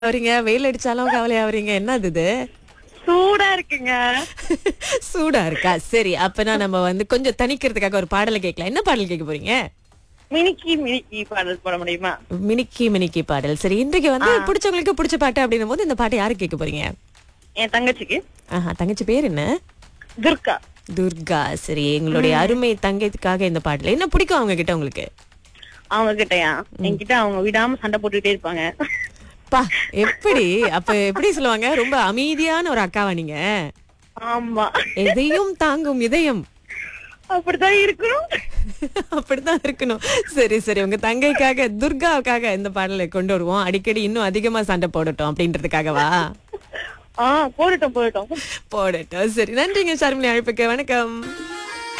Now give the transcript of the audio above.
அவரீங்க வெயில் அடிச்சாலும் கவலையா அவரீங்க என்னது இது சூடா இருக்குங்க சூடா இருக்கா சரி அப்பனா நம்ம வந்து கொஞ்சம் தணிக்கிறதுக்காக ஒரு பாடலை கேட்கலாம் என்ன பாடல் கேட்க போறீங்க மினிக்கி மினிக்கி பாடல் போட முடியுமா மினிக்கி மினிக்கி பாடல் சரி இன்றைக்கு வந்து பிடிச்சவங்களுக்கு பிடிச்ச பாட்டு அப்படின்னும் போது இந்த பாட்டை யாருக்கு கேட்க போறீங்க என் தங்கச்சிக்கு ஆஹா தங்கச்சி பேர் என்ன துர்கா துர்கா சரி எங்களுடைய அருமை தங்கைக்காக இந்த பாடல் என்ன பிடிக்கும் அவங்க கிட்ட உங்களுக்கு அவங்க கிட்டயா என்கிட்ட அவங்க விடாம சண்டை போட்டுட்டே இருப்பாங்க பா எப்படி அப்ப எப்படி சொல்லுவாங்க ரொம்ப அமைதியான ஒரு அக்காவா நீங்க ஆமா எதையும் தாங்கும் இதயம் அப்படிதான் இருக்கணும் அப்படித்தான் இருக்கணும் சரி சரி உங்க தங்கைக்காக துர்காவுக்காக இந்த பாடலை கொண்டு வருவோம் அடிக்கடி இன்னும் அதிகமா சண்டை போடட்டும் அப்படின்றதுக்காகவா ஆ போடட்டும் போடட்டும் போடட்டும் சரி நன்றிங்க ஷர்மிளி அழைப்புக்கு வணக்கம்